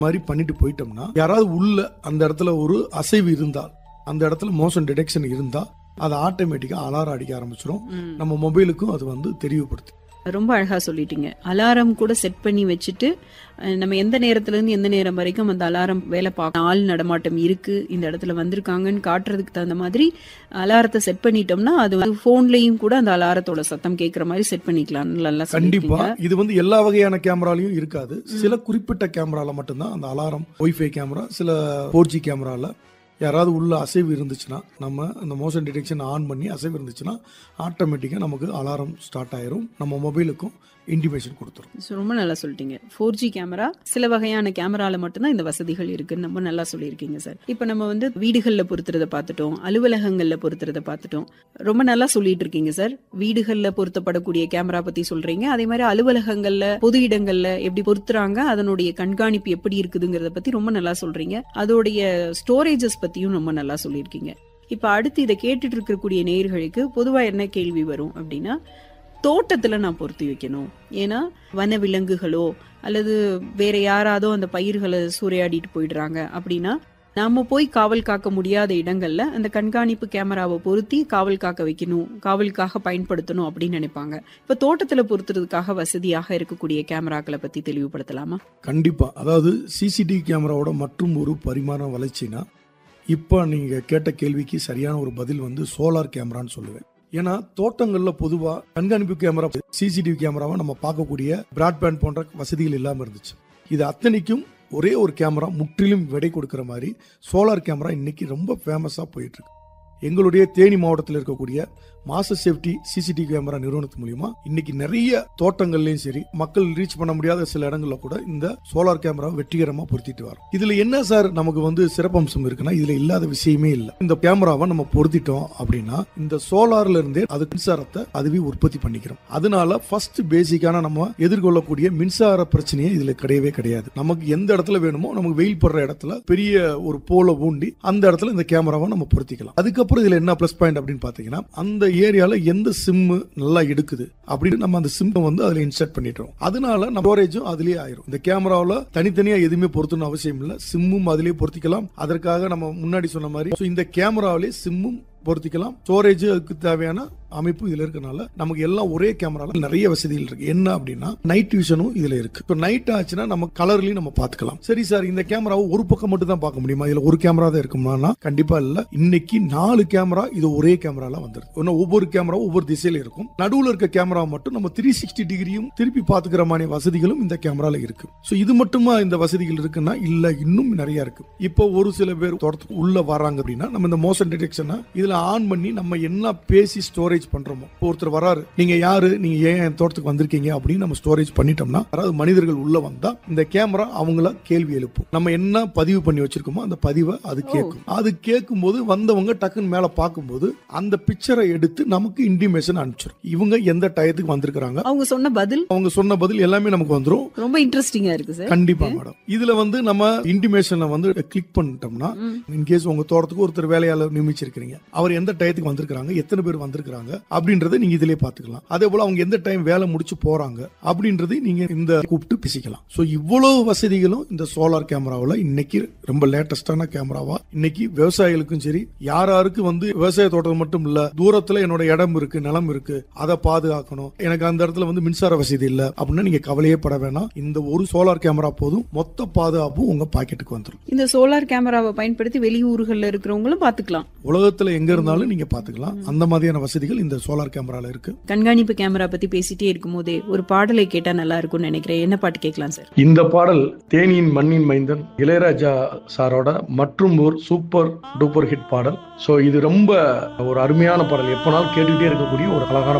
மாதிரி பண்ணிட்டு போயிட்டோம்னா யாராவது உள்ள அந்த இடத்துல ஒரு அசைவு இருந்தால் அந்த இடத்துல மோஷன் டிடெக்ஷன் இருந்தா அது ஆட்டோமேட்டிக்கா அலாரம் அடிக்க ஆரம்பிச்சிடும் ம். நம்ம மொபைலுக்கும் அது வந்து தெரியப்படுத்து ரொம்ப அழகா சொல்லிட்டீங்க அலாரம் கூட செட் பண்ணி வச்சுட்டு அஹ், நம்ம எந்த நேரத்துல இருந்து எந்த நேரம் வரைக்கும் அந்த அலாரம் வேலை பார்க்க ஆள் நடமாட்டம் இருக்கு இந்த இடத்துல வந்திருக்காங்கன்னு காட்டுறதுக்கு தகுந்த மாதிரி அலாரத்தை செட் பண்ணிட்டோம்னா அது வந்து போன்லயும் கூட அந்த அலாரத்தோட சத்தம் கேட்கற மாதிரி செட் பண்ணிக்கலாம் நல்லா கண்டிப்பா சொல்லிருக்கீங்க. இது வந்து எல்லா வகையான கேமராலையும் இருக்காது சில குறிப்பிட்ட கேமரால மட்டும்தான் அந்த அலாரம் ஒய்ஃபை கேமரா சில ஃபோர் ஜி கேமரால யாராவது உள்ள அசைவு இருந்துச்சுன்னா நம்ம அந்த மோஷன் டிடெக்ஷன் ஆன் பண்ணி அசைவு இருந்துச்சுன்னா ஆட்டோமேட்டிக்காக நமக்கு அலாரம் ஸ்டார்ட் ஆயிரும் நம்ம மொபைலுக்கும் இன்டிமேஷன் கொடுத்துரும் So, ரொம்ப நல்லா சொல்லிட்டீங்க ஃபோர் ஜி கேமரா சில வகையான கேமரால மட்டும்தான் இந்த வசதிகள் இருக்குன்னு ரொம்ப நல்லா சொல்லியிருக்கீங்க சார் இப்போ நம்ம வந்து வீடுகளில் பொருத்துறத பார்த்துட்டோம் அலுவலகங்களில் பொருத்துறத பார்த்துட்டோம் ரொம்ப நல்லா சொல்லிட்டு இருக்கீங்க சார் வீடுகளில் பொருத்தப்படக்கூடிய கேமரா பத்தி சொல்றீங்க அதே மாதிரி அலுவலகங்கள்ல பொது இடங்கள்ல எப்படி பொருத்துறாங்க அதனுடைய கண்காணிப்பு எப்படி இருக்குதுங்கிறத பத்தி ரொம்ப நல்லா சொல்றீங்க அதோடைய ஸ்டோரேஜஸ் பத்தியும் ரொம்ப நல்லா சொல்லியிருக்கீங்க இப்போ அடுத்து இதை கேட்டுட்டு இருக்கக்கூடிய நேயர்களுக்கு பொதுவா என்ன கேள்வி வரும் அப்படின்னா தோட்டத்துல நான் பொருத்தி வைக்கணும் ஏன்னா வன விலங்குகளோ அல்லது வேற யாராதோ அந்த பயிர்களை சூறையாடிட்டு போயிடுறாங்க அப்படின்னா நாம போய் காவல் காக்க முடியாத இடங்கள்ல அந்த கண்காணிப்பு கேமராவை பொருத்தி காவல் காக்க வைக்கணும் காவலுக்காக பயன்படுத்தணும் அப்படின்னு நினைப்பாங்க இப்ப தோட்டத்துல பொருத்துறதுக்காக வசதியாக இருக்கக்கூடிய கேமராக்களை பத்தி தெளிவுபடுத்தலாமா கண்டிப்பா அதாவது சிசிடிவி கேமராவோட மற்றும் ஒரு பரிமாண வளர்ச்சினா இப்போ நீங்க கேட்ட கேள்விக்கு சரியான ஒரு பதில் வந்து சோலார் கேமரான்னு சொல்லுவேன் ஏன்னா தோட்டங்கள்ல பொதுவா கண்காணிப்பு கேமரா சிசிடிவி கேமராவை நம்ம பார்க்கக்கூடிய பிராட்பேண்ட் போன்ற வசதிகள் இல்லாம இருந்துச்சு இது அத்தனைக்கும் ஒரே ஒரு கேமரா முற்றிலும் விடை கொடுக்கிற மாதிரி சோலார் கேமரா இன்னைக்கு ரொம்ப ஃபேமஸா போயிட்டு இருக்கு எங்களுடைய தேனி மாவட்டத்தில் இருக்கக்கூடிய மாஸ்டர் சேஃப்டி சிசிடிவி கேமரா நிறுவனத்து மூலியமா இன்னைக்கு நிறைய தோட்டங்கள்லயும் சரி மக்கள் ரீச் பண்ண முடியாத சில இடங்கள்ல கூட இந்த சோலார் கேமரா வெற்றிகரமா பொருத்திட்டு வரோம் இதுல என்ன சார் நமக்கு வந்து சிறப்பம்சம் இருக்குன்னா இதுல இல்லாத விஷயமே இல்லை இந்த கேமராவை நம்ம பொருத்திட்டோம் அப்படின்னா இந்த சோலார்ல இருந்தே அது மின்சாரத்தை அதுவே உற்பத்தி பண்ணிக்கிறோம் அதனால ஃபர்ஸ்ட் பேசிக்கான நம்ம எதிர்கொள்ளக்கூடிய மின்சார பிரச்சனையே இதுல கிடையவே கிடையாது நமக்கு எந்த இடத்துல வேணுமோ நமக்கு வெயில் படுற இடத்துல பெரிய ஒரு போல ஊண்டி அந்த இடத்துல இந்த கேமராவை நம்ம பொருத்திக்கலாம் அதுக்கப்புறம் இதுல என்ன ப்ளஸ் பாயிண்ட் அப்படின்னு பாத்தீங்கன்னா அந்த ஏரியால எந்த சிம்மு நல்லா எடுக்குது அப்படின்னு நம்ம அந்த சிம்மை வந்து அதுல இன்சர்ட் பண்ணிட்டோம் அதனால நம்ம ஸ்டோரேஜும் அதுலயே ஆயிரும் இந்த கேமராவில் தனித்தனியா எதுவுமே பொருத்தணும் அவசியம் இல்லை சிம்மும் அதுலயே பொருத்திக்கலாம் அதற்காக நம்ம முன்னாடி சொன்ன மாதிரி so இந்த கேமராவிலே சிம்மும் பொருத்திக்கலாம் ஸ்டோரேஜ் அதுக்கு தேவையான அமைப்பு இதுல இருக்கனால நமக்கு எல்லாம் ஒரே கேமரால நிறைய வசதிகள் இருக்கு என்ன அப்படின்னா நைட் விஷனும் இதுல இருக்கு இப்போ நைட் ஆச்சுன்னா நம்ம கலர்லயும் நம்ம பாத்துக்கலாம் சரி சார் இந்த கேமராவை ஒரு பக்கம் மட்டும் தான் பார்க்க முடியுமா இதுல ஒரு கேமரா தான் இருக்குமானா கண்டிப்பா இல்ல இன்னைக்கு நாலு கேமரா இது ஒரே கேமரால வந்துருது இன்னும் ஒவ்வொரு கேமரா ஒவ்வொரு திசையில இருக்கும் நடுவுல இருக்க கேமரா மட்டும் நம்ம த்ரீ சிக்ஸ்டி டிகிரியும் திருப்பி பாத்துக்கிற மாதிரி வசதிகளும் இந்த கேமரால இருக்கு சோ இது மட்டுமா இந்த வசதிகள் இருக்குன்னா இல்ல இன்னும் நிறைய இருக்கு இப்போ ஒரு சில பேர் தோட்டத்துக்கு உள்ள வராங்க அப்படின்னா நம்ம இந்த மோஷன் டிடெக்ஷனை இதுல ஆன் பண்ணி நம்ம என்ன பேசி ஸ்டோரேஜ் பண்றோமோ இப்போ ஒருத்தர் வராரு நீங்க யாரு நீங்க ஏன் என் தோட்டத்துக்கு வந்திருக்கீங்க அப்படின்னு நம்ம ஸ்டோரேஜ் பண்ணிட்டோம்னா அதாவது மனிதர்கள் உள்ள வந்தா இந்த கேமரா அவங்கள கேள்வி எழுப்பும் நம்ம என்ன பதிவு பண்ணி வச்சிருக்கோமோ அந்த பதிவை அது கேட்கும் அது கேட்கும் போது வந்தவங்க டக்குன்னு மேல பார்க்கும்போது அந்த பிக்சரை எடுத்து நமக்கு இன்டிமேஷன் அனுப்பிச்சிடும் இவங்க எந்த டயத்துக்கு வந்திருக்கிறாங்க அவங்க சொன்ன பதில் அவங்க சொன்ன பதில் எல்லாமே நமக்கு வந்துரும் ரொம்ப இன்ட்ரெஸ்டிங்கா இருக்கு சார் கண்டிப்பா மேடம் இதுல வந்து நம்ம இன்டிமேஷன்ல வந்து கிளிக் பண்ணிட்டோம்னா ம். இன்கேஸ் உங்க தோட்டத்துக்கு ஒருத்தர் வேலையாளர் நியமிச்சிருக்கீங்க அவர் எந்த டயத்துக்கு வந்திருக்காங்க எத்தனை பேர் வந்திருக்காங்க அப்படின்றத நீங்க இதுலயே பாத்துக்கலாம் அதே போல அவங்க எந்த டைம் வேலை முடிச்சு போறாங்க அப்படின்றது நீங்க இந்த கூப்பிட்டு பேசிக்கலாம் சோ இவ்வளவு வசதிகளும் இந்த சோலார் கேமராவில் இன்னைக்கு ரொம்ப லேட்டஸ்டான கேமராவா இன்னைக்கு விவசாயிகளுக்கும் சரி யார் யாருக்கு வந்து விவசாய தோட்டம் மட்டும் இல்ல தூரத்துல என்னோட இடம் இருக்கு நிலம் இருக்கு அதை பாதுகாக்கணும் எனக்கு அந்த இடத்துல வந்து மின்சார வசதி இல்ல அப்படின்னா நீங்க கவலையே பட வேணாம் இந்த ஒரு சோலார் கேமரா போதும் மொத்த பாதுகாப்பும் உங்க பாக்கெட்டுக்கு வந்துடும் இந்த சோலார் கேமராவை பயன்படுத்தி வெளியூர்கள்ல இருக்கிறவங்களும் பாத்துக்கலாம் உலகத்துல எங்க இருந்தாலும் நீங்க பாத்துக்கலாம் அந்த மாதிரியான வசதிகள் இந்த சோலார் கேமரால இருக்கு கண்காணிப்பு கேமரா பத்தி பேசிட்டே இருக்கும்போதே ஒரு பாடலை கேட்டா நல்லா இருக்கும்னு நினைக்கிறேன் என்ன பாட்டு கேட்கலாம் சார் இந்த பாடல் தேனியின் மண்ணின் மைந்தன் இளையராஜா சாரோட மற்றும் ஒரு சூப்பர் டூப்பர் ஹிட் பாடல் ஸோ இது ரொம்ப ஒரு அருமையான பாடல் எப்போனாலும் கேட்டுக்கிட்டே இருக்கக்கூடிய ஒரு அழகான